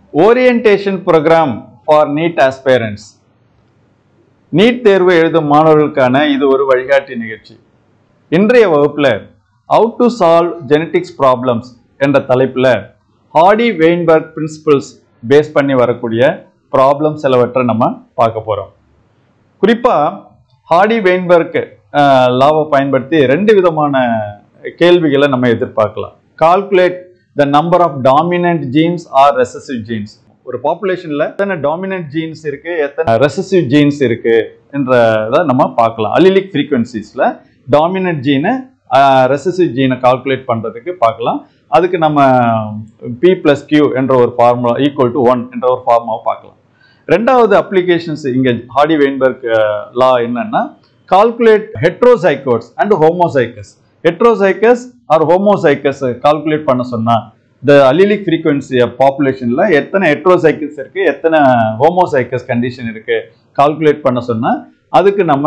Orientation programme for NEET aspirants NEET தேர்வு எழுதும் மாணவர்களுக்கான இது ஒரு வழிகாட்டி நிகழ்ச்சி இன்றைய வகுப்புல how to solve genetics problems என்ற தலைப்புல ஹார்டி வெயின்பர்க் பிரின்சிபல்ஸ் பேஸ் பண்ணி வரக்கூடிய ப்ராப்ளம் சிலவற்றை நம்ம பார்க்க போறோம் குறிப்பா ஹார்டி வெயின்பர்க் லாவை பயன்படுத்தி ரெண்டு விதமான கேள்விகளை நம்ம எதிர்பார்க்கலாம் calculate the number of dominant genes or recessive genes ஒரு பாப்புலேஷன்ல எத்தனை டாமினன்ட் ஜீன்ஸ் இருக்கு எத்தனை ரெசசிவ் ஜீன்ஸ் இருக்கு என்றதை நம்ம பார்க்கலாம் அலிலிக் ஃப்ரீக்வன்சிஸ்ல டாமினன்ட் ஜீனை ரெசசிவ் ஜீனை கால்குலேட் பண்றதுக்கு பார்க்கலாம் அதுக்கு நம்ம பி பிளஸ் கியூ என்ற ஒரு ஃபார்முலா ஈக்குவல் டு ஒன் என்ற ஒரு ஃபார்முலாவை பார்க்கலாம் ரெண்டாவது அப்ளிகேஷன்ஸ் இங்க ஹார்டி வெயின்பர்க் லா என்னன்னா calculate heterozygotes and homozygous heterozygous or homozygous calculate பண்ண சொன்னா இந்த அலிலிக் ஃப்ரீக்வன்சி பாப்புலேஷன்ல எத்தனை ஹெட்ரோசைக்கஸ் இருக்கு எத்தனை ஹோமோசைக்கஸ் கண்டிஷன் இருக்கு கால்குலேட் பண்ண சொன்னா அதுக்கு நம்ம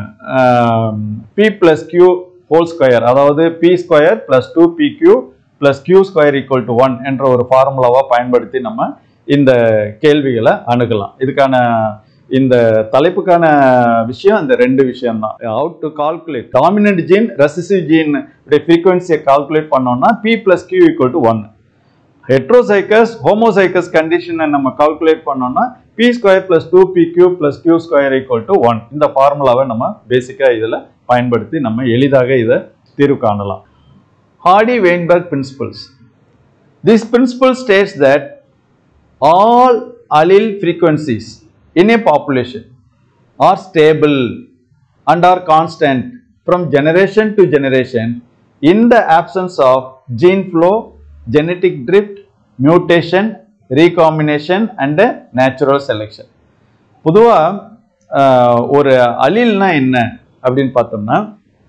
p plus q whole square அதாவது p square plus two p q plus q square equal to one என்ற ஒரு ஃபார்முலாவை பயன்படுத்தி நம்ம இந்த கேள்விகளை அணுகலாம் இதுக்கான இந்த தலைப்புக்கான விஷயம் இந்த ரெண்டு விஷயம் தான் how to calculate dominant gene recessive gene ஃப்ரீக்வன்சியை கால்குலேட் பண்ணோம்னா p plus q equal to one heterozygous homozygous கண்டிஷனை நம்ம கால்குலேட் பண்ணோம்னா p square plus two p q plus q square equal to one இந்த ஃபார்முலாவை நம்ம பேசிக்காக இதில் பயன்படுத்தி நம்ம எளிதாக இதை தீர்வு காணலாம் Hardy Weinberg principles this principle states that all allele frequencies in a population are stable and are constant from generation to generation in the absence of gene flow, genetic drift, mutation, recombination and natural selection. பொதுவாக ஒரு அலில்னா என்ன அப்படின்னு பார்த்தோம்னா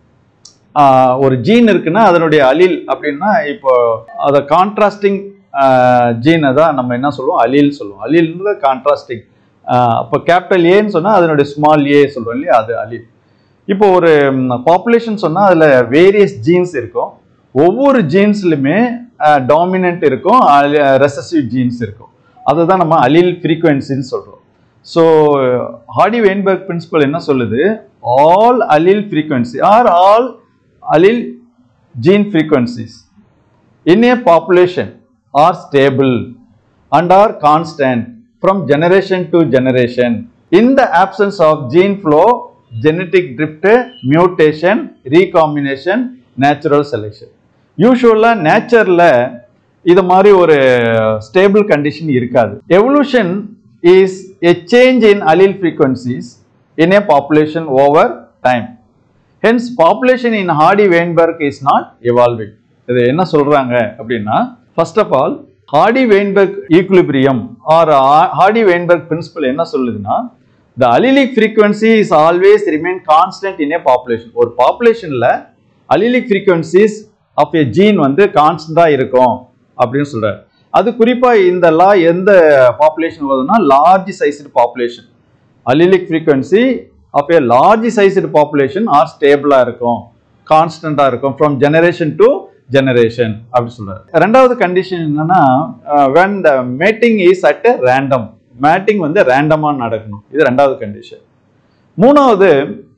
ஆஹ் ஒரு gene இருக்குன்னா அதனுடைய அலில் அப்படின்னா இப்போ அதை கான்ட்ராஸ்டிங் ஜீனை தான் நம்ம என்ன சொல்லுவோம் அலில் சொல்லுவோம் அலில்ன்றது கான்ட்ராஸ்டிங் அப்போ கேபிட்டல் ஏன்னு சொன்னால் அதனுடைய ஸ்மால் ஏ சொல்லுவோம் இல்லையா அது அலில் இப்போ ஒரு பாப்புலேஷன் சொன்னால் அதில் வேரியஸ் ஜீன்ஸ் இருக்கும் ஒவ்வொரு ஜீன்ஸ்லையுமே டாமினன்ட் இருக்கும் ரெசசிவ் ஜீன்ஸ் இருக்கும் அதை தான் நம்ம அலில் ஃப்ரீக்வன்சின்னு சொல்கிறோம் ஸோ ஹார்டி வெயின்பர்க் பிரின்சிபல் என்ன சொல்லுது all allele frequency or all allele gene frequencies in a population are stable and are constant from generation to generation in the absence of gene flow genetic drift mutation recombination natural selection யூஸ்வலாக நேச்சரில் இது மாதிரி ஒரு stable condition இருக்காது evolution is a change in allele frequencies in a population over time hence population in Hardy Weinberg is not evolving இது என்ன சொல்றாங்க அப்படின்னா first of all Hardy Weinberg equilibrium or Hardy Weinberg principle என்ன சொல்லுதுன்னா the allelic frequency is always remain constant in a population ஒரு பாப்புலேஷன்ல allelic frequencies of a gene வந்து கான்ஸ்டண்டா இருக்கும் அப்படின்னு சொல்றாரு அது குறிப்பா இந்த லா எந்த பாப்புலேஷன் வருதுன்னா large sized population allelic frequency of a large sized population or ஸ்டேபிளாக இருக்கும் கான்ஸ்டண்ட்டாக இருக்கும் ஃப்ரம் ஜெனரேஷன் டு ஜெனரேஷன் அப்படி சொல்றாரு ரெண்டாவது கண்டிஷன் என்னன்னா when the mating is at random mating வந்து ரேண்டமாக நடக்கணும் இது ரெண்டாவது கண்டிஷன் மூணாவது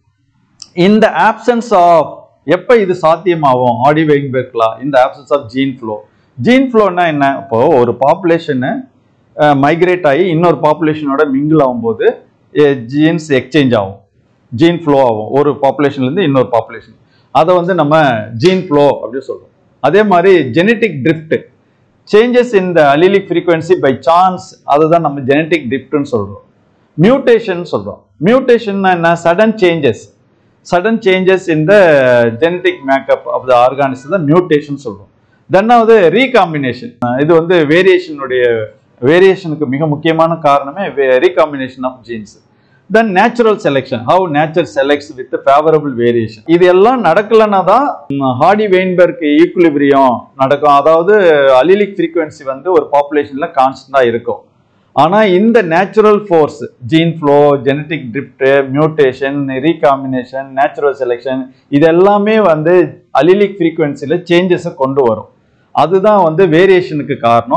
இந்த ஆப்சன்ஸ் ஆஃப் எப்போ இது சாத்தியமாகும் ஆடி வெயின்பெர்க்லாம் இந்த absence of gene flow gene ஃப்ளோன்னா என்ன இப்போ ஒரு பாப்புலேஷனு மைக்ரேட் ஆகி இன்னொரு பாப்புலேஷனோட மிங்கிள் ஆகும்போது ஜீன்ஸ் எக்ஸ்சேஞ்ச் ஆகும் ஜீன் ஃப்ளோ ஆகும் ஒரு பாப்புலேஷன்லேருந்து இன்னொரு பாப்புலேஷன் அதை வந்து நம்ம ஜீன் ஃப்ளோ அப்படின்னு சொல்கிறோம் அதே மாதிரி genetic drift changes in the allelic frequency by chance அதை தான் நம்ம ஜெனட்டிக் ட்ரிஃப்ட்னு சொல்கிறோம் மியூட்டேஷன் சொல்கிறோம் மியூட்டேஷன்னா என்ன sudden changes sudden changes in the genetic makeup of the organism தான் மியூட்டேஷன் சொல்கிறோம் தென்னாவது ரீகாம்பினேஷன் இது வந்து வேரியேஷனுடைய வேரியேஷனுக்கு மிக முக்கியமான காரணமே recombination of genes then natural selection how nature selects with favourable variation இது எல்லாம் நடக்கலன்னா தான் ஹார்டி வெயின்பர்க் ஈக்குலிபிரியம் நடக்கும் அதாவது அலிலிக் ஃப்ரீக்வன்சி வந்து ஒரு பாப்புலேஷன்ல கான்ஸ்டண்டா இருக்கும் ஆனா இந்த natural force gene flow genetic drift mutation recombination natural selection இது எல்லாமே வந்து அலிலிக் ஃப்ரீக்வன்சியில் சேஞ்சஸை கொண்டு வரும் அதுதான் வந்து வேரியேஷனுக்கு காரணம்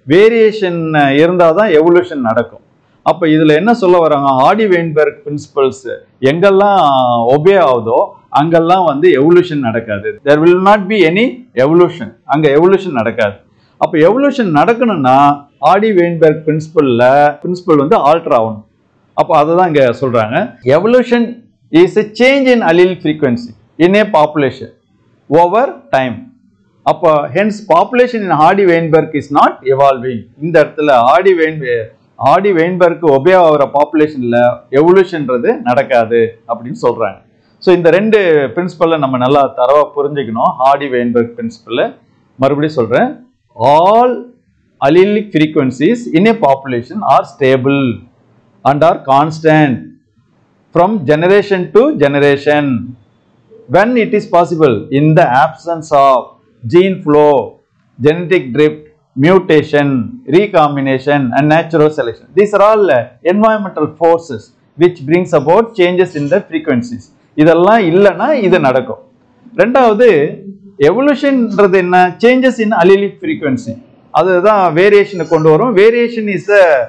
வேரியேஷன் இருந்தால் தான் எவல்யூஷன் நடக்கும் அப்போ இதில் என்ன சொல்ல வராங்க ஆடி வெயின்பர்க் பிரின்சிபல்ஸ் எங்கெல்லாம் ஒபே ஆகுதோ அங்கெல்லாம் வந்து எவல்யூஷன் நடக்காது there will not be any evolution அங்கே எவல்யூஷன் நடக்காது அப்போ எவல்யூஷன் நடக்கணும்னா ஆடி வெயின்பர்க் பிரின்சிபலில் பிரின்சிபல் வந்து ஆல்டர் ஆகணும் அப்போ அதை தான் இங்கே சொல்கிறாங்க evolution is a change in allele frequency in a population over time அப்போ hence population in Hardy Weinberg is not evolving இந்த இடத்துல ஆடி வெயின் ஆடி வெயின்பர்க்கு ஒபே ஆகிற பாப்புலேஷனில் எவல்யூஷன்றது நடக்காது அப்படின்னு சொல்கிறாங்க ஸோ இந்த ரெண்டு பிரின்சிபலை நம்ம நல்லா தரவாக புரிஞ்சுக்கணும் ஆடி வெயின்பர்க் பிரின்சிபலை மறுபடியும் சொல்கிறேன் all allelic frequencies in a population are stable and are constant from generation to generation when it is possible in the absence of gene flow genetic drift mutation recombination and natural selection these are all uh, environmental forces which brings about changes in the frequencies இதெல்லாம் இல்லைன்னா இது நடக்கும் ரெண்டாவது எவல்யூஷன்ன்றது என்ன changes in allelic frequency அதுதான் வேரியேஷனை கொண்டு வரும் variation is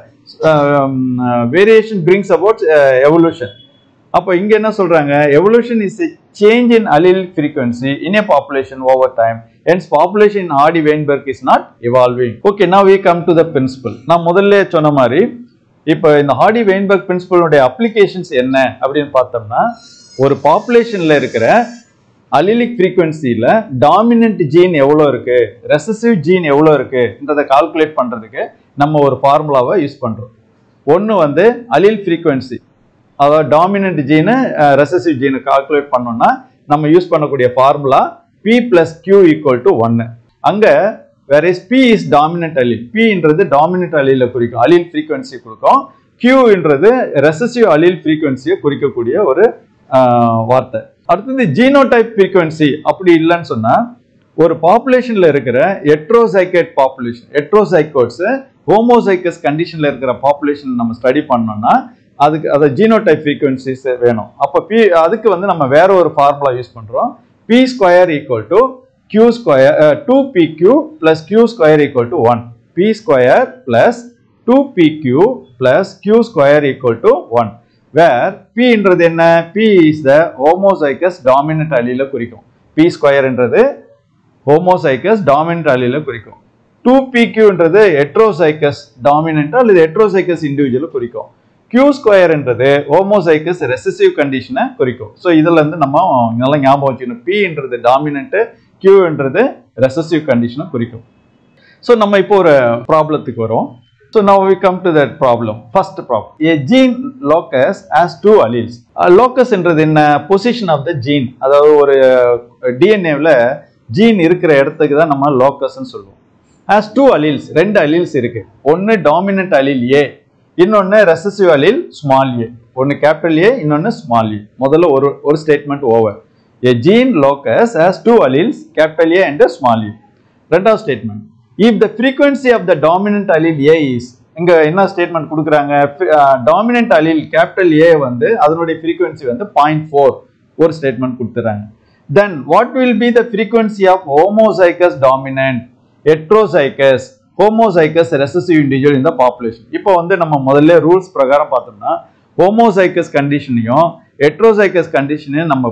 variation brings about evolution அப்போ இங்க என்ன சொல்றாங்க evolution is a change in allelic frequency in a population over time hence population in Hardy Weinberg is not evolving okay now we come to the principle நான் முதல்ல சொன்ன மாதிரி இப்போ இந்த ஹார்டி வெயின்பர்க் பிரின்சிபலுடைய அப்ளிகேஷன்ஸ் என்ன அப்படின்னு பார்த்தோம்னா ஒரு பாப்புலேஷன்ல இருக்கிற அலிலிக் ஃப்ரீக்வன்சியில் டாமினன்ட் ஜீன் எவ்வளோ இருக்கு ரெசசிவ் ஜீன் எவ்வளோ இருக்குன்றதை கால்குலேட் பண்ணுறதுக்கு நம்ம ஒரு ஃபார்முலாவை யூஸ் பண்ணுறோம் ஒன்று வந்து அலில் ஃப்ரீக்வன்சி அதாவது dominant gene recessive gene calculate பண்ணோம்னா நம்ம யூஸ் பண்ணக்கூடிய formula p plus q equal to ஒன்று அங்கே வேற is p is dominant allele பின்றது டாமினன்ட் அலில குறிக்கும் அலில் ஃப்ரீக்வன்சி கொடுக்கும் கியூன்றது ரெசசிவ் அலில் ஃப்ரீக்வன்சியை குறிக்கக்கூடிய ஒரு ஆஹ், வார்த்தை அடுத்தது ஜீனோடைப் ஃப்ரீக்வன்சி அப்படி இல்லைன்னு சொன்னா ஒரு பாப்புலேஷன்ல இருக்கிற எட்ரோசைக்கேட் பாப்புலேஷன் எட்ரோசைக்கோட்ஸ் ஹோமோசைக்கஸ் கண்டிஷன்ல இருக்கிற பாப்புலேஷன் நம்ம ஸ்டடி பண்ணோம்னா அதுக்கு அதை ஜீனோடைப் ஃப்ரீக்வன்சிஸ் வேணும் அப்போ பி அதுக்கு வந்து நம்ம வேற ஒரு ஃபார்முலா யூஸ் பண்றோம் p square equal to q square two p q plus q square equal to one p square plus two p q plus q square equal to one where பின்றது என்ன p is the homozygous dominant அலியில குறிக்கும் p ஸ்கொயர்ன்றது homozygous dominant அலியில குறிக்கும் two p கியூன்றது heterozygous dominant அல்லது heterozygous individual குறிக்கும் கியூ ஸ்கொயர்ன்றது ஹோமோசைக்கஸ் ரெசசிவ் கண்டிஷனை குறிக்கும் ஸோ இதுல இருந்து நம்ம நல்லா ஞாபகம் வச்சுக்கணும் பின்றது டாமினன்ட் கியூன்றது ரெசசிவ் கண்டிஷனை குறிக்கும் ஸோ நம்ம இப்போ ஒரு ப்ராப்ளத்துக்கு வரோம் so now we come to that problem first problem a gene locus has two alleles Uh, locus என்றது என்ன பொசிஷன் ஆஃப் த ஜீன் அதாவது ஒரு டிஎன்ஏவில் ஜீன் இருக்கிற இடத்துக்கு தான் நம்ம லோக்கஸ்ன்னு சொல்லுவோம் has two alleles ரெண்டு alleles இருக்கு ஒன்று டாமினன்ட் allele ஏ இன்னொன்று ரெசசிவ் allele ஸ்மால் ஏ ஒன்று கேபிட்டல் ஏ இன்னொன்று ஸ்மால் ஏ முதல்ல ஒரு ஒரு statement over a gene locus has two alleles capital A and small a ரெண்டாவது statement if the frequency of the dominant allele A is இங்க என்ன statement கொடுக்குறாங்க dominant அலில் capital A வந்து அதனுடைய frequency வந்து பாயிண்ட் ஃபோர் ஒரு ஸ்டேட்மெண்ட் கொடுத்துறாங்க then what will be the frequency of homozygous dominant heterozygous homozygous recessive individual இந்த population இப்போ வந்து நம்ம முதல்ல ரூல்ஸ் பிரகாரம் பார்த்தோம்னா ஹோமோசைக்கஸ் கண்டிஷனையும் எட்ரோசைக்கஸ் கண்டிஷனையும் நம்ம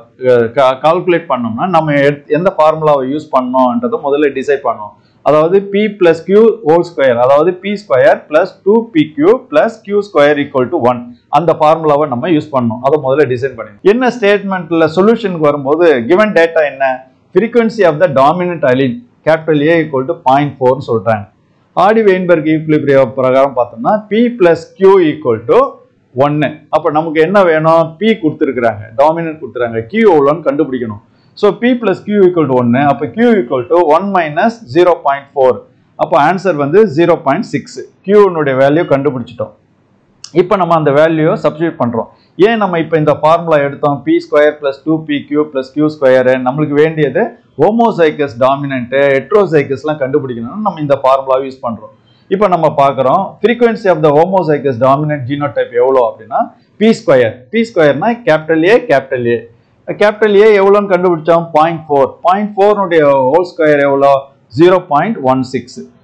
கால்குலேட் பண்ணோம்னா நம்ம எத்- எந்த ஃபார்முலாவை யூஸ் பண்ணோன்றதை முதல்ல டிசைட் பண்ணோம் அதாவது p plus q whole square அதாவது p square plus two p q plus q square equal to one அந்த ஃபார்முலாவை நம்ம யூஸ் பண்ணோம் அதை முதல்ல டிசைன் பண்ணி என்ன ஸ்டேட்மெண்ட்ல சொல்யூஷனுக்கு வரும்போது கிவன் டேட்டா என்ன frequency ஆஃப் த டாமினன்ட் அலின் capital A equal to point ஃபோர்னு சொல்றாங்க ஆடி வெயின்பர்க் ஈக்குலிபிரியம் பிரகாரம் பார்த்தோம்னா p plus q equal to ஒன்று அப்போ நமக்கு என்ன வேணும் பி கொடுத்துருக்குறாங்க டாமினன்ட் கொடுத்துறாங்க கியூ எவ்வளோன்னு கண்டுபிடிக்கணும் so p plus q equal to ஒன்று அப்போ q equal to one minus zero point four அப்போ ஆன்சர் வந்து ஜீரோ பாயிண்ட் சிக்ஸ் கியூனுடைய வேல்யூ கண்டுபிடிச்சிட்டோம் இப்போ நம்ம அந்த வேல்யூ சப்ஸ்டியூட் பண்ணுறோம் ஏன் நம்ம இப்போ இந்த ஃபார்முலா எடுத்தோம் p square plus two p q plus q square நம்மளுக்கு வேண்டியது ஹோமோசைக்கஸ் டாமினன்ட்டு எட்ரோசைக்கஸ்லாம் கண்டுபிடிக்கணும்னு நம்ம இந்த ஃபார்முலா யூஸ் பண்ணுறோம் இப்போ நம்ம பார்க்குறோம் frequency of the homozygous dominant genotype எவ்வளோ அப்படின்னா பி ஸ்கொயர் பி ஸ்கொயர்னா capital A capital A capital A எவ்வளோன்னு கண்டுபிடிச்சோம் பாயிண்ட் ஃபோர் பாயிண்ட் ஃபோர்னுடைய ஹோல் ஸ்கொயர் எவ்வளோ ஜீரோ பாயிண்ட் ஒன் சிக்ஸ்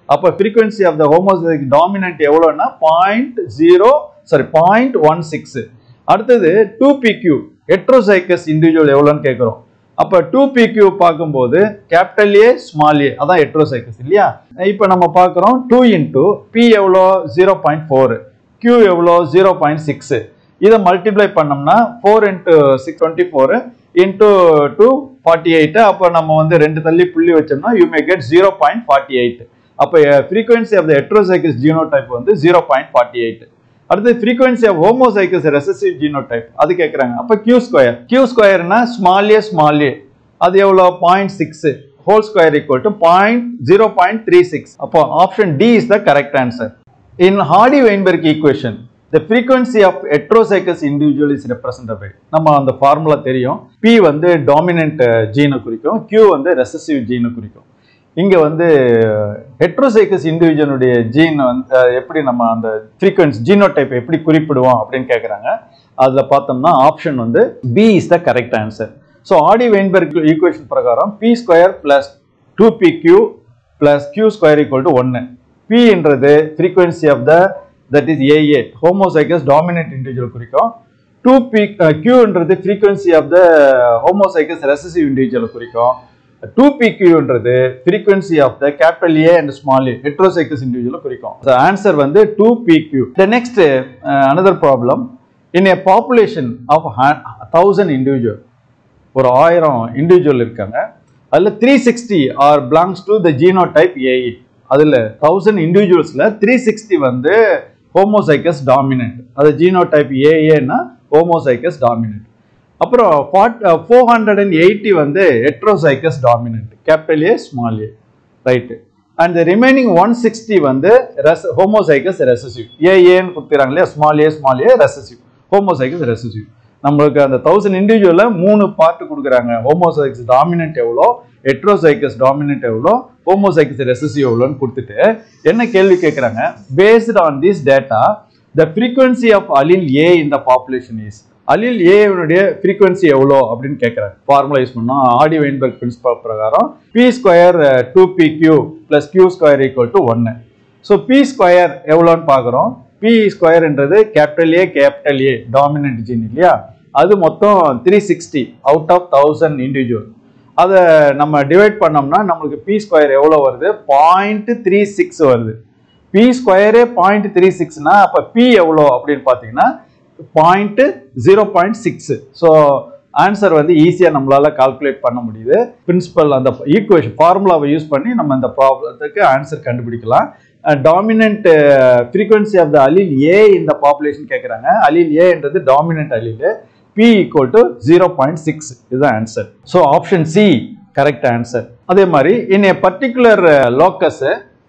அப்போ frequency of the homozygous dominant எவ்வளோன்னா point zero sorry point one six அடுத்தது டூ பிக்யூ ஹெட்ரோசைக்கஸ் இண்டிவிஜுவல் எவ்வளோன்னு கேட்குறோம் அப்போ டூ பிக்யூ பார்க்கும்போது கேபிட்டல் ஏ ஸ்மால் ஏ அதான் ஹெட்ரோசைக்கஸ் இல்லையா இப்போ நம்ம பார்க்குறோம் டூ இன்டூ பி எவ்வளோ ஜீரோ பாயிண்ட் ஃபோர் கியூ எவ்வளோ ஜீரோ பாயிண்ட் சிக்ஸ் இதை மல்டிப்ளை பண்ணோம்னா four into six twenty four into two forty eight அப்போ நம்ம வந்து ரெண்டு தள்ளி புள்ளி வச்சோம்னா you may get zero point forty eight அப்போ frequency of the heterozygous genotype வந்து ஜீரோ பாயிண்ட் ஃபார்ட்டி எயிட் அடுத்து frequency of homozygous recessive genotype அது கேட்குறாங்க அப்போ கியூ ஸ்கொயர் கியூ ஸ்கொயர்னா ஸ்மால் ஏ ஸ்மால் ஏ அது எவ்வளோ point six whole square equal to point zero point three six அப்போ option D is the correct answer in Hardy Weinberg equation the frequency of heterozygous individual is represented by நம்ம அந்த formula தெரியும் P வந்து dominant ஜீனை குறிக்கும் Q வந்து recessive ஜீனை குறிக்கும் இங்க வந்து ஹெட்ரோசைக்கஸ் இண்டிவிஜுவனுடைய ஜீன் வந்து அஹ், எப்படி நம்ம அந்த ஃப்ரீக்வன்சி ஜீனோடைப் எப்படி குறிப்பிடுவோம் அப்படின்னு கேட்குறாங்க அதில் பார்த்தோம்னா ஆப்ஷன் வந்து B is the correct answer so Hardy Weinberg equation பிரகாரம் p square plus two p q plus q square equal to ஒன்று பின்றது frequency of the that is AA homozygous dominant individual குறிக்கும் டூ பி கியூன்றது frequency of the homozygous recessive individual குறிக்கும் two p கியூன்றது frequency of the capital A and small a heterozygous individual குறிக்கும் answer வந்து two p q the next another problem in a population of thousand individual ஒரு ஆயிரம் individual இருக்காங்க அதில் three sixty are belongs to the genotype AA அதில் thousand இண்டிவிஜுவல்ஸில் three sixty வந்து homozygous dominant அது ஜீனோடைப் ஏஏன்னா ஹோமோசைக்கஸ் டாமினன்ட் அப்புறம் four four hundred and eighty வந்து heterozygous dominant capital A small a right and remaining one sixty வந்து ரெஸ் homozygous recessive ஏஏன்னு கொடுத்துறாங்க இல்லையா small a small a recessive homozygous recessive நம்மளுக்கு அந்த தௌசண்ட் இண்டிவிஜுவலில் மூணு பார்ட் கொடுக்குறாங்க ஹோமோசைக்கஸ் டாமினன்ட் எவ்வளோ ஹெட்ரோசைக்கஸ் டாமினன்ட் எவ்வளோ ஹோமோசைக்கஸ் ரெசசிவ் எவ்வளோன்னு கொடுத்துட்டு என்ன கேள்வி கேட்குறாங்க based on this data the frequency of allele A இந்த பாப்புலேஷன் இஸ் அலில் ஏனுடைய ஃப்ரீக்வன்சி எவ்வளோ அப்படின்னு கேட்குறாங்க ஃபார்முலா யூஸ் பண்ணோம் ஆடி வெயின்பர்க் பிரின்சிபல் பிரகாரம் p square two p q plus q square equal to ஒன்று ஸோ பி ஸ்கொயர் எவ்வளோன்னு பார்க்குறோம் பி ஸ்கொயர்ன்றது capital A capital A dominant gene இல்லையா அது மொத்தம் three sixty out of thousand individual அதை நம்ம டிவைட் பண்ணோம்னா நம்மளுக்கு பி ஸ்கொயர் எவ்வளோ வருது பாயிண்ட் த்ரீ சிக்ஸ் வருது பி ஸ்கொயரே பாயிண்ட் த்ரீ சிக்ஸ்னா அப்போ பி எவ்வளோ அப்படின்னு பார்த்தீங்கன்னா point zero point six so answer வந்து ஈஸியாக நம்மளால கால்குலேட் பண்ண முடியுது பிரின்சிபல் அந்த ஈக்குவேஷன் ஃபார்முலாவை யூஸ் பண்ணி நம்ம இந்த ப்ராப்ளத்துக்கு ஆன்சர் கண்டுபிடிக்கலாம் dominant frequency of the allele A இந்த பாப்புலேஷன் கேட்குறாங்க அலில் ஏன்றது dominant allele p equal to zero point six இதுதான் answer so option C correct answer அதே மாதிரி in a particular locus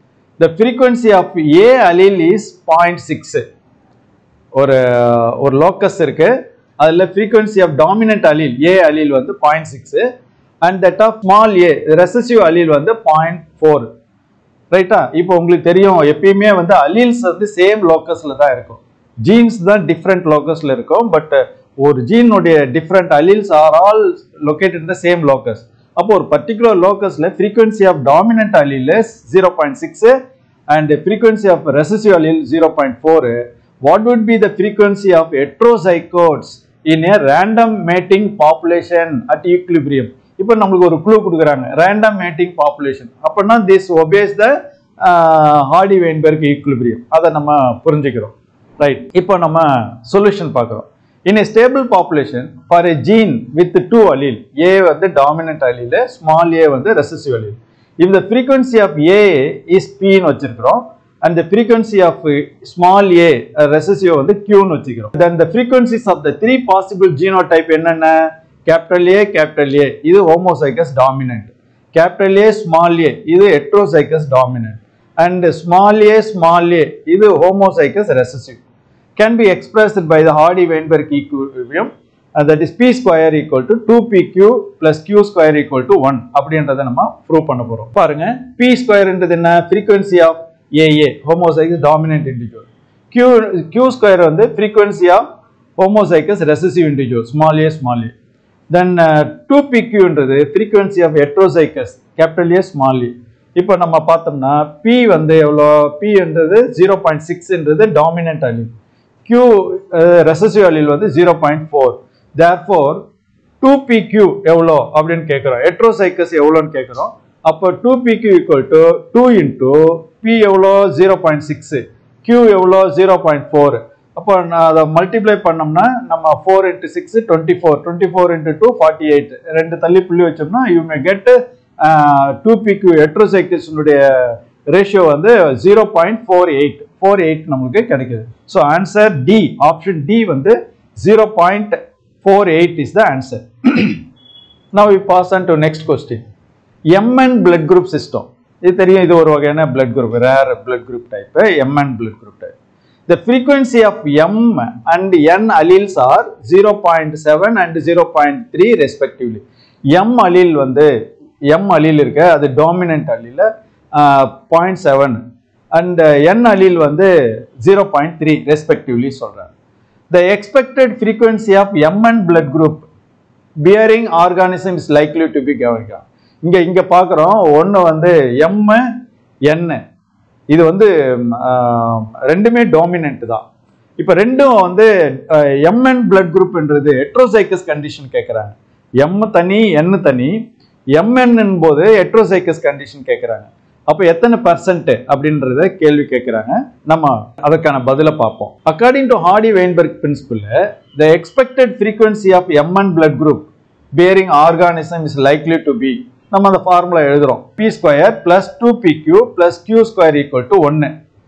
the frequency of A allele is point six ஒரு ஒரு locus இருக்கு அதில் frequency of dominant allele A allele வந்து point six and that of small a recessive allele வந்து point four ரைட்டா இப்போ உங்களுக்கு தெரியும் எப்பயுமே வந்து அலீல்ஸ் வந்து சேம் லோக்கஸில் தான் இருக்கும் ஜீன்ஸ் தான் டிஃப்ரெண்ட் லோக்கஸில் இருக்கும் பட் ஒரு ஜீனுடைய different alleles are all located the same locus அப்போ ஒரு பர்டிகுலர் லோக்கஸில் frequency of dominant allele zero point six and frequency of recessive allele zero point four what would be the frequency of heterozygotes in a random mating population at equilibrium இப்போ நம்மளுக்கு ஒரு clue கொடுக்குறாங்க random mating population அப்படின்னா this obeys the Hardy Weinberg equilibrium அதை நம்ம புரிஞ்சுக்கிறோம் right இப்போ நம்ம சொல்யூஷன் பார்க்குறோம் in a stable population for a gene with two allele A வந்து டாமினன்ட் அலீல் ஸ்மால் ஏ வந்து recessive allele if the frequency of A is பின்னு வச்சிருக்கிறோம் and the frequency of uh, small a uh, recessive வந்து q னு வச்சுக்கிறோம் then the frequencies of the three possible genotype என்னென்ன capital A capital A இது homozygous dominant capital A small a இது heterozygous dominant and small a small a இது homozygous recessive can be expressed by the Hardy-Weinberg equilibrium uh, that is p square equal to 2pq plus q square equal to 1 அப்படின்றத நம்ம prove பண்ண போறோம் பாருங்க p ஸ்கொயர்ன்றது என்ன frequency of AA homozygous dominant individual Q Q square வந்து frequency of homozygous recessive individual small a small a then uh, 2pq ன்றது frequency of heterozygous capital A small a இப்போ நம்ம பார்த்தோம்னா பி வந்து எவ்வளோ பின்றது ஜீரோ பாயிண்ட் சிக்ஸ்ன்றது dominant allele q recessive allele வந்து zero point four therefore two p q எவ்வளோ அப்படின்னு கேட்குறோம் எட்ரோசைக்கஸ் எவ்வளோன்னு கேட்குறோம் அப்போ two p q equal to two into p எவ்வளோ ஜீரோ பாயிண்ட் சிக்ஸு கியூ எவ்வளோ ஜீரோ பாயிண்ட் ஃபோர் அப்போ நான் அதை மல்டிப்ளை பண்ணோம்னா நம்ம four into six twenty four twenty four into two forty eight ரெண்டு தள்ளி புள்ளி வச்சோம்னா you may get two p q எட்ரோசைக்கிள்ஸினுடைய ரேஷியோ வந்து zero point four eight four eight நம்மளுக்கு கிடைக்குது so answer D option D வந்து zero point four eight is the answer now we pass on to next question mn blood group system இது தெரியும் இது ஒரு வகையான blood group rare blood group type mn blood group type the frequency of m and n alleles are 0.7 and 0.3 respectively m allele வந்து m allele இருக்கு அது dominant allele point seven and n allele வந்து zero point three respectively சொல்றாங்க the expected frequency of mn blood group bearing organism is likely to be கவனிக்கா இங்க இங்க பார்க்குறோம் ஒன்று வந்து எம் என் இது வந்து ம், ஆஹ், ரெண்டுமே டாமினன்ட் தான் இப்போ ரெண்டும் வந்து எம்என் பிளட் குரூப்ன்றது எட்ரோசைக்கஸ் கண்டிஷன் கேட்குறாங்க எம் தனி என் தனி எம்என் போது எட்ரோசைக்கஸ் கண்டிஷன் கேட்குறாங்க அப்போ எத்தனை பர்சன்ட் அப்படின்றத கேள்வி கேட்குறாங்க நம்ம அதற்கான பதிலை பார்ப்போம் according to Hardy Weinberg principle the expected frequency of MN blood group bearing organism is likely to be நம்ம அந்த ஃபார்முலா எழுதுறோம் p square plus two p q plus q square equal to ஒன்று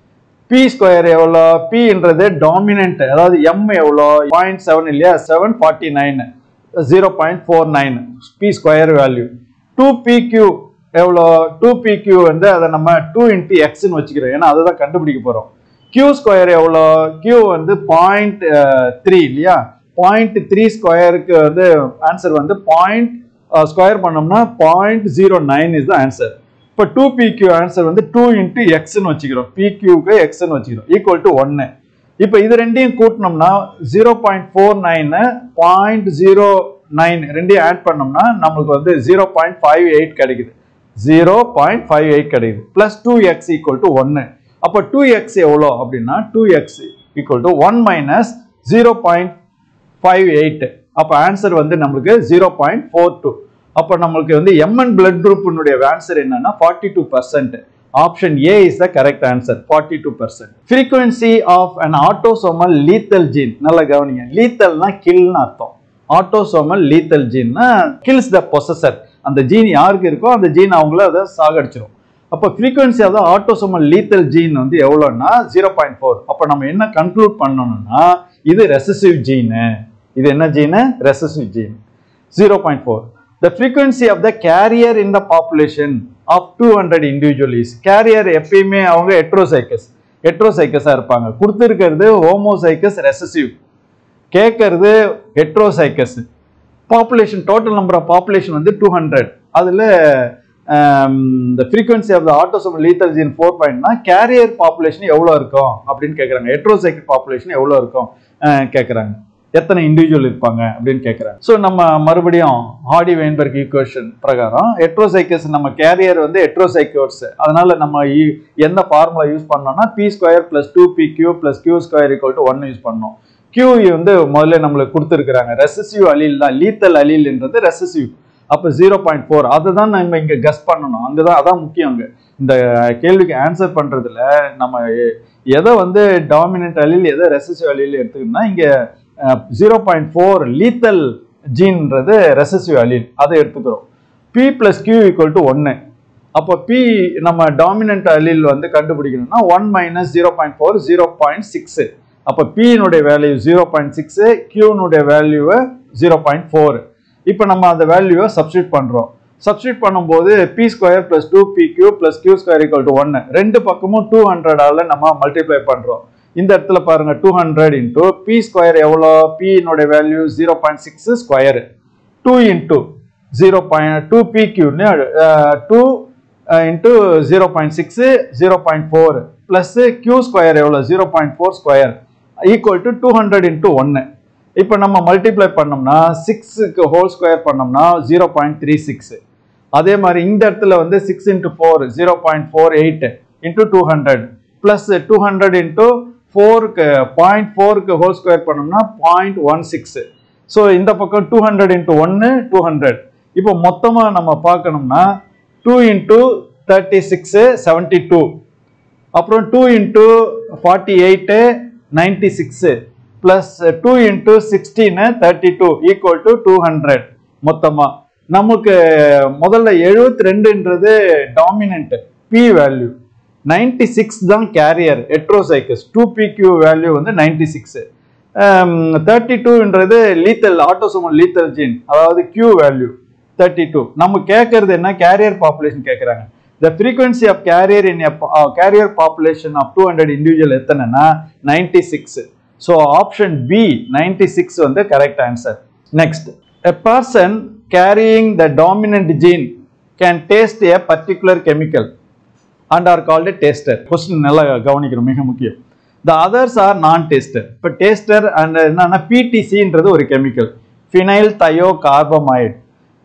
பி ஸ்கொயர் எவ்வளோ பின்றது dominant அதாவது M எவ்வளோ point seven இல்லையா seven forty nine zero point four nine p square value two p q எவ்வளோ two p q வந்து அதை நம்ம டூ இன்ட்டு எக்ஸ்ன்னு வச்சுக்கிறோம் ஏன்னா அதை தான் கண்டுபிடிக்க போகிறோம் கியூ ஸ்கொயர் எவ்வளோ கியூ வந்து பாயிண்ட் த்ரீ இல்லையா பாயிண்ட் த்ரீ ஸ்கொயருக்கு வந்து ஆன்சர் வந்து பாயிண்ட் ஸ்கொயர் பண்ணோம்னா point zero nine is the answer இப்போ டூ பிக்யூ ஆன்சர் வந்து டூ இன்ட்டு எக்ஸ்ன்னு வச்சுக்கிறோம் பிக்யூக்கு எக்ஸ்ன்னு வச்சுக்கிறோம் ஈக்குவல் டு ஒன்று இப்போ இது ரெண்டையும் கூட்டினோம்னா zero point four nine point zero nine ரெண்டையும் ஆட் பண்ணோம்னா நம்மளுக்கு வந்து ஜீரோ பாயிண்ட் ஃபைவ் எயிட் கிடைக்குது ஜீரோ பாயிண்ட் ஃபைவ் எயிட் கிடைக்குது plus two x equal to ஒன்று அப்போ டூ எக்ஸ் எவ்வளோ அப்படின்னா two x equal to one minus zero point five eight அப்போ ஆன்சர் வந்து நம்மளுக்கு ஜீரோ பாயிண்ட் ஃபோர் டூ அப்போ நம்மளுக்கு வந்து எம்என் பிளட் குரூப்பினுடைய ஆன்சர் என்னன்னா forty two percent option A is the correct answer forty two percent frequency of an autosomal lethal gene நல்லா கவனிங்க லீத்தல்னா கில்னு அர்த்தம் ஆட்டோசோமல் லீத்தல் ஜீன்னா கில்ஸ் த பொசஸர் அந்த ஜீன் யாருக்கு இருக்கோ அந்த ஜீன் அவங்கள அதை சாகடிச்சிரும் அப்போ frequency of autosomal lethal gene வந்து எவ்வளோன்னா ஜீரோ பாயிண்ட் ஃபோர் அப்போ நம்ம என்ன கன்க்ளூட் பண்ணணும்னா இது ரெசசிவ் ஜீனு இது என்ன gene recessive gene zero point four the frequency of the carrier in the population of two hundred individuals carrier எப்பயுமே அவங்க எட்ரோசைக்கஸ் எட்ரோசைக்கஸாக இருப்பாங்க கொடுத்துருக்கிறது ஹோமோசைக்கஸ் ரெசசிவ் கேட்கறது heterozygous population total number of population வந்து டூ ஹண்ட்ரட் அதில் இந்த frequency of the autosomal lethal gene four பாயிண்ட்னா கேரியர் பாப்புலேஷன் எவ்வளோ இருக்கும் அப்படின்னு கேட்குறாங்க ஹெட்ரோசைக்கிள் பாப்புலேஷன் எவ்வளோ இருக்கும் கேட்குறாங்க எத்தனை இண்டிவிஜுவல் இருப்பாங்க அப்படின்னு கேட்குறாங்க ஸோ நம்ம மறுபடியும் ஹார்டி வெயின்பர்க் ஈக்குவேஷன் பிரகாரம் ஹெட்ரோசைக்கஸ் நம்ம கேரியர் வந்து ஹெட்ரோசைக்கோட்ஸ் அதனால நம்ம இ- எந்த ஃபார்முலா யூஸ் பண்ணோம்னா p square plus two p q plus q square equal to one use பண்ணோம் கியூ வந்து முதல்ல நம்மளுக்கு கொடுத்துருக்குறாங்க ரெசசிவ் அலீல் தான் லீத்தல் அலீல்ன்றது ரெசசிவ் அப்போ ஜீரோ பாயிண்ட் ஃபோர் அதை தான் நம்ம இங்கே கஸ் பண்ணணும் அங்கே தான் அதான் முக்கியம் அங்கே இந்த கேள்விக்கு ஆன்சர் பண்ணுறதுல நம்ம எ- எதை வந்து டாமினன்ட் அலீல் எதை ரெசசிவ் அலீல் எடுத்துக்கணும்னா இங்கே ஜீரோ பாயிண்ட் ஃபோர் லீத்தல் ஜீன்றது ரெசசிவ் அலீல் அதை எடுத்துக்கிறோம் p plus q equal to ஒன்று அப்போ பி நம்ம டாமினன்ட் அலீல் வந்து கண்டுபிடிக்கணும்னா one minus zero point four zero point six அப்போ பியினுடைய வேல்யூ ஜீரோ பாயிண்ட் சிக்ஸு கியூனுடைய வேல்யூவை ஜீரோ பாயிண்ட் ஃபோர் இப்போ நம்ம அந்த வேல்யூவை சப்ஸ்டியூட் பண்ணுறோம் சப்ஸ்டியூட் பண்ணும்போது p square plus two p q plus q square equal to ஒன்று ரெண்டு பக்கமும் டூ ஹண்ட்ரடால நம்ம மல்டிப்ளை பண்ணுறோம் இந்த இடத்துல பாருங்க two hundred into p square எவ்வளோ பியினுடைய value zero point six square two into zero point two p கியூன்னு two into zero point six zero point four plus q square எவ்வளோ zero point four square equal to two hundred into ஒன்று இப்போ நம்ம multiply பண்ணோம்னா சிக்ஸுக்கு whole square பண்ணோம்னா zero point three six அதே மாதிரி இந்த இடத்துல வந்து six into four zero point four eight into two hundred plus two hundred into ஃபோருக்கு பாயிண்ட் ஃபோருக்கு ஹோல் ஸ்கொயர் பண்ணோம்னா பாயிண்ட் ஒன் சிக்ஸ் ஸோ இந்த பக்கம் டூ ஹண்ட்ரட் இன்ட்டு ஒன்று டூ ஹண்ட்ரட் இப்போ மொத்தமாக நம்ம பார்க்கணும்னா two into thirty six seventy two அப்புறம் two into forty eight ninety six plus two into sixteen thirty two equal to two hundred மொத்தமாக நமக்கு முதல்ல எழுபத்தி ரெண்டுன்றது dominant p value ninety six தான் carrier heterozygous two p q value வந்து ninety six thirty டூன்றது lethal autosomal lethal gene அதாவது q value thirty two நம்ம கேட்கறது என்ன கேரியர் பாப்புலேஷன் கேட்குறாங்க the frequency of carrier in carrier population of two hundred individual எத்தனைன்னா ninety six so option B ninety six வந்து correct answer next a person carrying the dominant gene can taste a particular chemical and are called taster question நல்லா கவனிக்கணும் மிக முக்கியம் த others are non டேஸ்டர் இப்போ டேஸ்டர் and என்னன்னா பிடிசின்றது ஒரு chemical phenyl thio கார்பமைட்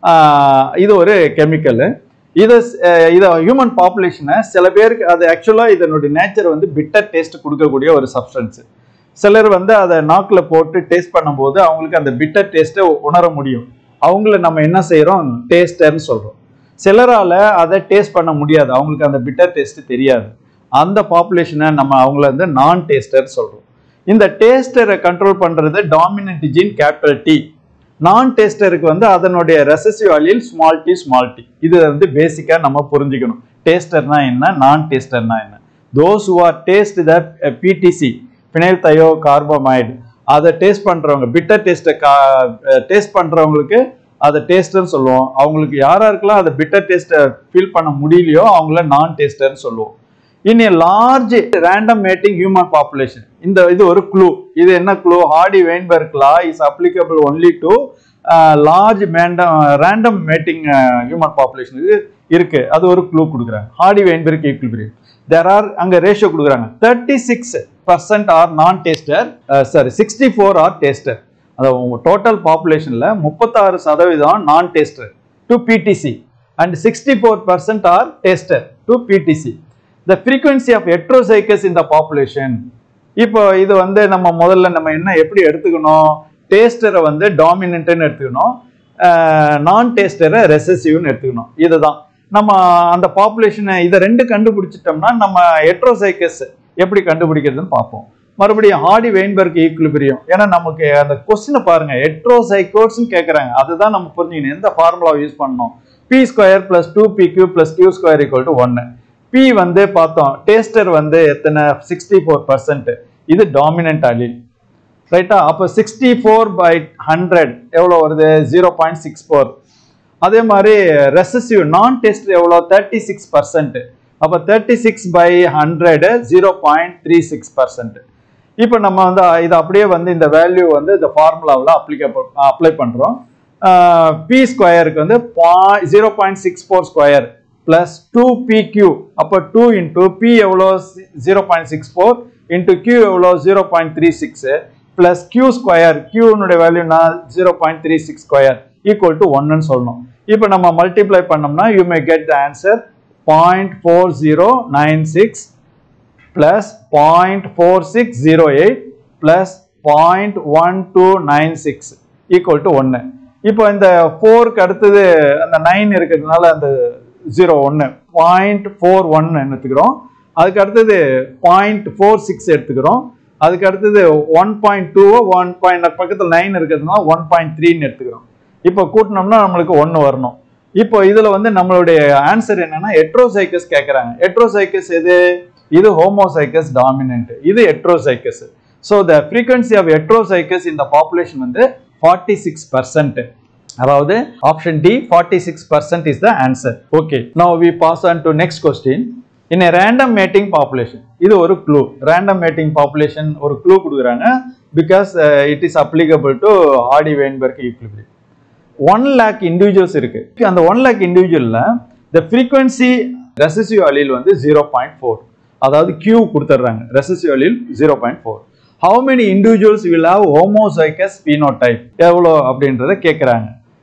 இது ஒரு கெமிக்கல் இது இதை ஹியூமன் பாப்புலேஷனை சில பேருக்கு அது ஆக்சுவலாக இதனுடைய நேச்சர் வந்து பிட்டர் டேஸ்ட் கொடுக்கக்கூடிய ஒரு சப்ஸ்டன்ஸ் சிலர் வந்து அதை நாக்கில் போட்டு டேஸ்ட் பண்ணும்போது அவங்களுக்கு அந்த பிட்டர் டேஸ்ட்டை உணர முடியும் அவங்கள நம்ம என்ன செய்கிறோம் டேஸ்டர்னு சொல்கிறோம் சிலரால் அதை டேஸ்ட் பண்ண முடியாது அவங்களுக்கு அந்த பிட்டர் டேஸ்ட் தெரியாது அந்த பாப்புலேஷனை நம்ம அவங்கள வந்து நான் டேஸ்டர் சொல்கிறோம் இந்த டேஸ்டரை கண்ட்ரோல் பண்ணுறது dominant gene capital T non டேஸ்டருக்கு வந்து அதனுடைய recessive allele small t small t இது வந்து பேசிக்காக நம்ம புரிஞ்சுக்கணும் டேஸ்டர்னா என்ன நான் டேஸ்டர்னா என்ன those who are taste the PTC phenylthiocarbamide அதை டேஸ்ட் பண்ணுறவங்க பிட்டர் டேஸ்ட்டை கா டேஸ்ட் பண்ணுறவங்களுக்கு அதை டேஸ்டர்னு சொல்லுவோம் அவங்களுக்கு யாராருக்கெல்லாம் அதை பிட்டர் டேஸ்ட்டை ஃபீல் பண்ண முடியலையோ அவங்கள நான் டேஸ்டர்னு சொல்லுவோம் in a large random mating human population இந்த இது ஒரு க்ளூ இது என்ன clue Hardy Weinberg law is applicable only to large மேண்டம் ரேண்டம் மேட்டிங் ஹியூமன் பாப்புலேஷன் இது இருக்கு அது ஒரு க்ளூ கொடுக்குறாங்க Hardy Weinberg equal there are அங்க ரேஷியோ கொடுக்குறாங்க thirty six percent are non taster sorry sixty four are taster அதாவது total பாப்புலேஷன்ல முப்பத்தாறு சதவீதம் non taster to PTC and sixty four percent R டேஸ்டர் to PTC the frequency of heterozygous இந்த population இப்போ இது வந்து நம்ம முதல்ல நம்ம என்ன எப்படி எடுத்துக்கணும் டேஸ்டரை வந்து டாமினன்ட்னு எடுத்துக்கணும் நான் டேஸ்டரை ரெசசிவ்னு எடுத்துக்கணும் இதுதான் நம்ம அந்த பாப்புலேஷனை இதை ரெண்டு கண்டுபிடிச்சிட்டோம்னா நம்ம எட்ரோசைக்கஸ் எப்படி கண்டுபிடிக்கிறதுன்னு பார்ப்போம் மறுபடியும் ஹார்டி வெயின்பர்க் ஈக்குலிபிரியம் ஏன்னா நமக்கு அந்த கொஸ்டினை பாருங்க எட்ரோசைக்கோட்ஸ்னு கேட்குறாங்க அதுதான் நம்ம புரிஞ்சுக்கணும் எந்த ஃபார்முலாவை யூஸ் பண்ணணும் p square plus two p q plus q square equal to ஒன்று பி வந்து பார்த்தோம் டேஸ்டர் வந்து எத்தனை சிக்ஸ்டி ஃபோர் பர்சன்ட் இது டாமினன்ட் அலில் ரைட்டா அப்போ சிக்ஸ்டி ஃபோர் பை ஹண்ட்ரட் எவ்வளோ வருது ஜீரோ பாயிண்ட் சிக்ஸ் ஃபோர் அதே மாதிரி ரெசசிவ் நான் டெஸ்ட் எவ்வளோ தேர்ட்டி சிக்ஸ் பர்சன்ட் அப்போ thirty six by hundred zero point three six percent இப்போ நம்ம வந்து இது அப்படியே வந்து இந்த வேல்யூ வந்து இந்த ஃபார்முலாவில் அப்ளிகபிள் அப்ளை பண்ணுறோம் பி ஸ்கொயருக்கு வந்து பா zero point six four square plus two p q அப்போ டூ இன்டூ பி எவ்வளோ zero point six four into q எவ்வளோ zero point three six plus q square கியூனுடைய வேல்யூனா zero point three six square equal to ஒன்னு சொல்லணும் இப்போ நம்ம multiply பண்ணோம்னா you may get the answer point four zero nine six plus point four six zero eight plus point one two nine six equal to ஒன்று இப்போ இந்த ஃபோருக்கு அடுத்தது அந்த நைன் இருக்கிறதுனால அந்த ஜீரோ ஒன்று பாயிண்ட் ஃபோர் ஒன் எடுத்துக்கிறோம் அதுக்கு அடுத்தது பாயிண்ட் ஃபோர் சிக்ஸ் எடுத்துக்கிறோம் அதுக்கு அடுத்தது ஒன் பாயிண்ட் டூவோ ஒன் பாயிண்ட் பக்கத்தில் நைன் இருக்கிறதுனால ஒன் பாயிண்ட் த்ரீன்னு எடுத்துக்கிறோம் இப்போ கூட்டினோம்னா நம்மளுக்கு ஒன்று வரணும் இப்போ இதில் வந்து நம்மளுடைய ஆன்சர் என்னன்னா எட்ரோசைக்கஸ் கேட்குறாங்க எட்ரோசைக்கஸ் எது இது ஹோமோசைக்கஸ் டாமினன்ட் இது heterozygous so the frequency of heterozygous இந்த பாப்புலேஷன் வந்து ஃபார்ட்டி சிக்ஸ் பர்சன்ட் அதாவது option D forty six percent is the answer okay now we pass on to next question in a random mating population இது ஒரு clue random mating population ஒரு clue கொடுக்குறாங்க because it is applicable to Hardy Weinberg equilibrium one lakh individuals இருக்கு அந்த one lakh இண்டிவிஜுவல்ல the frequency recessive allele வந்து zero point four அதாவது q கொடுத்துட்றாங்க recessive allele zero point four how many individuals will have homozygous phenotype எவ்வளோ அப்படின்றத கேட்குறாங்க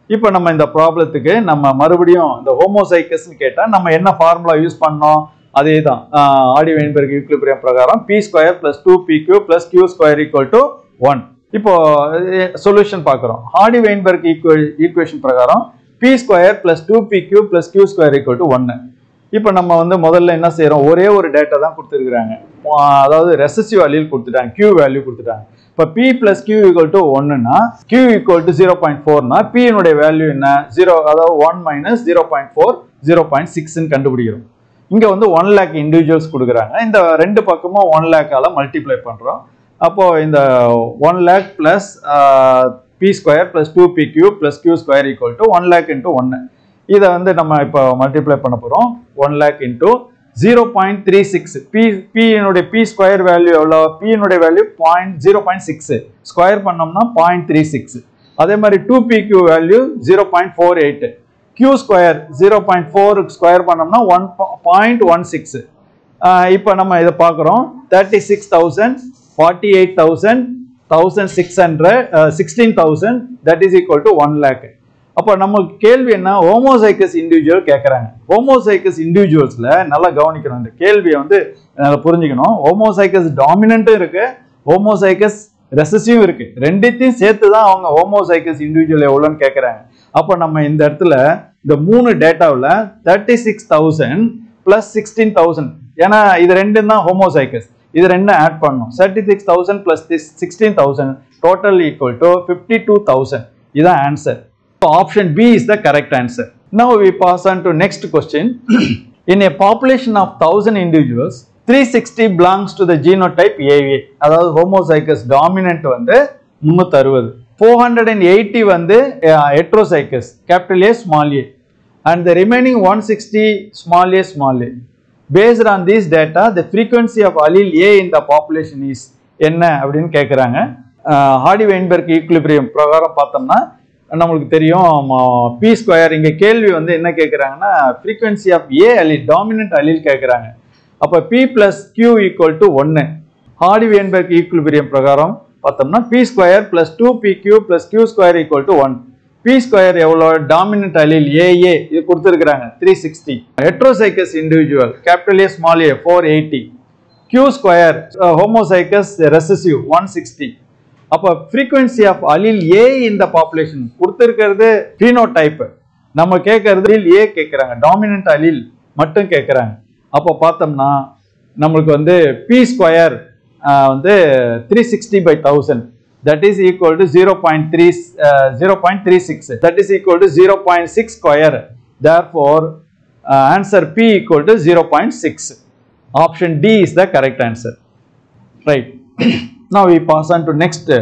இப்போ நம்ம இந்த ப்ராப்ளத்துக்கு நம்ம மறுபடியும் இந்த ஹோமோசைக்கஸ்னு கேட்டால் நம்ம என்ன ஃபார்முலா யூஸ் பண்ணோம் அதே தான் ஆடி வெயின்பெர்க் ஈக்குலிபிரியம் பிரகாரம் p square plus two p q plus q square equal to one இப்போ சொல்யூஷன் பார்க்குறோம் ஹார்டி வெயின்பெர்க் ஈக்குவல் ஈக்குவேஷன் பிரகாரம் p square plus two p q plus q square equal to ஒன்று இப்போ நம்ம வந்து முதல்ல என்ன செய்கிறோம் ஒரே ஒரு டேட்டா தான் கொடுத்துருக்குறாங்க அதாவது ரெசசிவ் வேல்யூ கொடுத்துட்டாங்க கியூ வேல்யூ கொடுத்துட்டாங்க இப்போ p plus q equal to ஒன்னுனா q equal to zero point ஃபோர்னா பியினுடைய வேல்யூ என்ன ஜீரோ அதாவது one minus zero point four zero point சிக்ஸ்ன்னு கண்டுபிடிக்கிறோம் இங்கே வந்து ஒன் லேக் இண்டிவிஜுவல்ஸ் கொடுக்குறாங்க இந்த ரெண்டு பக்கமும் ஒன் லேக்கால மல்டிப்ளை பண்ணுறோம் அப்போ இந்த one lakh plus p square plus two p q plus q square equal to one lakh into ஒன்று இதை வந்து நம்ம இப்போ மல்டிப்ளை பண்ண போகிறோம் one lakh into zero point three six p பியினுடைய பி ஸ்கொயர் வேல்யூ எவ்வளோ பியினுடைய value point zero point six square பண்ணோம்னா பாயிண்ட் த்ரீ சிக்ஸ் அதே மாதிரி two p q value zero point four eight q square zero point four square பண்ணோம்னா one point one six இப்போ நம்ம இதை பார்க்குறோம் thirty six thousand forty eight thousand thousand six hundred sixteen thousand that is equal to one lakh அப்போ நம்ம கேள்வி என்ன homozygous individual கேட்குறாங்க ஹோமோசைக்கஸ் இண்டிவிஜுவல்ஸில் நல்லா கவனிக்கணும் இந்த கேள்வியை வந்து நல்லா புரிஞ்சுக்கணும் ஹோமோசைக்கஸ் டாமினண்ட்டும் இருக்கு ஹோமோசைக்கஸ் ரெசசிவும் இருக்கு ரெண்டுத்தையும் சேர்த்து தான் அவங்க ஹோமோசைக்கஸ் இண்டிவிஜுவல் எவ்வளோன்னு கேட்குறாங்க அப்போ நம்ம இந்த இடத்துல இந்த மூணு டேட்டாவில் thirty six thousand plus sixteen thousand ஏன்னா இது ரெண்டும் தான் ஹோமோசைக்கஸ் இது ரெண்டும் ஆட் பண்ணணும் thirty six thousand plus sixteen thousand total equal to fifty two thousand இதான் answer So option B is the correct answer. Now we pass on to next question. In a population of 1000 individuals, 360 belongs to the genotype AA. அதாவது homozygous dominant வந்து 360. 480 வந்து heterozygous, capital A, small a. And the remaining 160 small a, small a. Based on this data, the frequency of allele A in the population is என்ன அப்படின்னு கேட்குறாங்க Hardy Weinberg equilibrium பிரகாரம் பார்த்தோம்னா நம்மளுக்கு தெரியும் பி ஸ்கொயர் இங்கே கேள்வி வந்து என்ன கேட்குறாங்கன்னா frequency of A allele dominant allele கேட்குறாங்க அப்போ p plus q equal to ஒன்று ஹார்டி வேன்பர்க் ஈக்குலிபிரியம் பிரகாரம் பார்த்தோம்னா p square plus two p q plus q square equal to one p square எவ்வளோ டாமினன்ட் அலில் ஏஏ இது கொடுத்துருக்குறாங்க three sixty heterozygous individual capital A small a four eighty q square homozygous recessive one sixty அப்போ frequency of allele A இந்த population கொடுத்துருக்கிறது phenotype நம்ம கேட்கறது ஏ கேட்குறாங்க dominant அலில் மட்டும் கேட்குறாங்க அப்போ பார்த்தோம்னா நம்மளுக்கு வந்து பி ஸ்கொயர் வந்து three sixty by thousand that is equal to zero point three zero point three six that is equal to zero point six square therefore answer p equal to zero point six option D is the correct answer right now we pass on to next uh,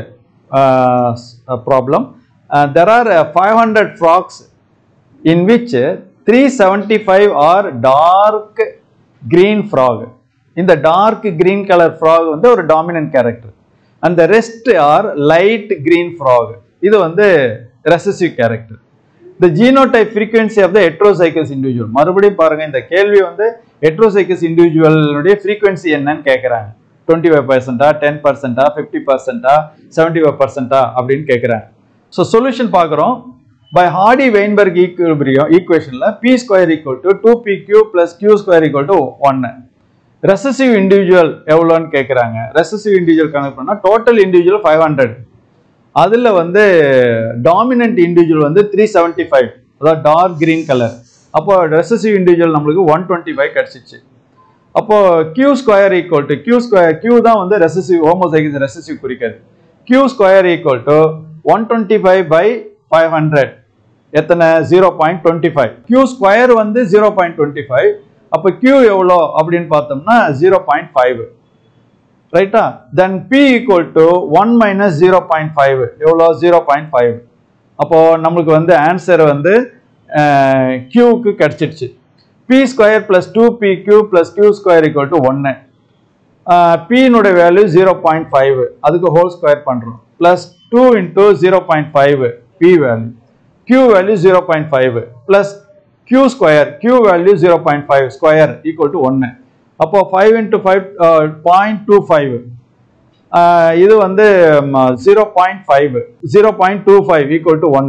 uh, problem uh, there are uh, 500 frogs in which uh, 375 are dark green frog இந்த dark green colour frog வந்து ஒரு dominant character அந்த rest are light green frog இது வந்து recessive character the genotype frequency of the heterozygous individual மறுபடியும் பாருங்க இந்த கேள்வி வந்து ஹெட்ரோசைக்கஸ் இண்டிவிஜுவலுடைய ஃப்ரீக்வன்சி என்னன்னு கேட்குறாங்க டுவெண்ட்டி ஃபைவ் பர்சன்டா டென் பர்சன்டா ஃபிஃப்டி பர்சன்டா செவன்டி ஃபைவ் பர்சன்டா அப்படின்னு கேட்குறாங்க ஸோ சொல்யூஷன் பார்க்குறோம் பை ஹார்டி வெயின்பர்க் ஈக்குவபிரியம் ஈக்குவேஷனில் p square equal to two p q plus q square equal to ஒன்று ரெசசிவ் இண்டிவிஜுவல் எவ்வளோன்னு கேட்குறாங்க ரெசசிவ் இண்டிவிஜுவல் கணக்கு பண்ணால் டோட்டல் இண்டிவிஜுவல் ஃபைவ் ஹண்ட்ரட் அதில் வந்து டாமினன்ட் இண்டிவிஜுவல் வந்து த்ரீ செவன்ட்டி ஃபைவ் அதாவது டார்க் கிரீன் கலர் அப்போ ரெசசிவ் இண்டிவிஜுவல் நம்மளுக்கு ஒன் டுவெண்ட்டி ஃபைவ் கிடச்சிச்சு அப்போ q square equal to q square q தான் வந்து ரெசசிவ் ஹோமோசைக்கிஸ் ரெசசிவ் குறிக்கிறது q square equal to one twenty five by five hundred எத்தனை zero point twenty five q square வந்து zero point twenty five அப்போ q எவ்வளோ அப்படின்னு பார்த்தோம்னா zero point five ரைட்டா then p equal to one minus zero point five எவ்வளோ zero point five அப்போ நம்மளுக்கு வந்து ஆன்சர் வந்து கியூக்கு கிடைச்சிடுச்சு p square plus two p q plus q square equal to ஒன்று பியினுடைய வேல்யூ ஜீரோ பாயிண்ட் ஃபைவ் அதுக்கு ஹோல் ஸ்கொயர் பண்ணுறோம் plus two into zero point five p value q value zero point five plus q square q value zero point five square equal to ஒன்று அப்போ five into five point two five இது வந்து zero point five zero point two five equal to ஒன்று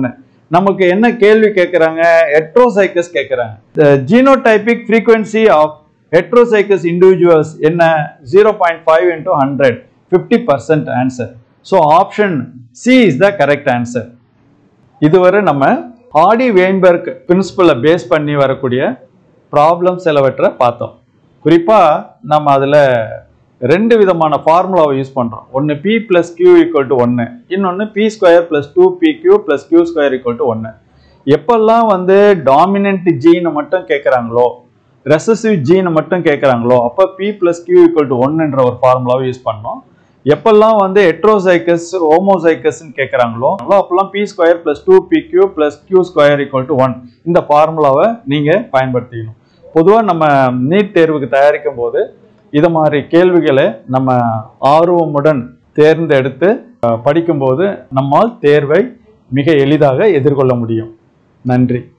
நமக்கு என்ன கேள்வி கேட்குறாங்க heterozygous கேட்குறாங்க genotypic frequency of heterozygous individuals என்ன zero point five into hundred fifty percent answer so option C is the correct answer இதுவரை நம்ம ஆடி வெயின்பர்க் பிரின்சிபலை பேஸ் பண்ணி வரக்கூடிய ப்ராப்ளம் சிலவற்றை பார்த்தோம் குறிப்பாக நம்ம அதில் ரெண்டு விதமான ஃபார்முலாவை யூஸ் பண்ணுறோம் ஒன்று p plus q equal to ஒன்று இன்னொன்று p square plus two p q plus q square equal to ஒன்று எப்பெல்லாம் வந்து டாமினன்ட் ஜீனை மட்டும் கேட்குறாங்களோ ரெசசிவ் ஜீனை மட்டும் கேட்குறாங்களோ அப்போ p plus q equal to ஒன்னுன்ற ஒரு ஃபார்முலாவை யூஸ் பண்ணோம் எப்பெல்லாம் வந்து ஹெட்ரோசைக்கஸ் ஹோமோசைக்கஸ்ன்னு கேட்குறாங்களோ அப்பெல்லாம் p square plus two p q plus q square equal to one இந்த ஃபார்முலாவை நீங்கள் பயன்படுத்திக்கணும் பொதுவாக நம்ம நீட் தேர்வுக்கு தயாரிக்கும் போது இது மாதிரி கேள்விகளை நம்ம ஆர்வமுடன் தேர்ந்தெடுத்து அஹ், படிக்கும்போது நம்மால் தேர்வை மிக எளிதாக எதிர்கொள்ள முடியும் நன்றி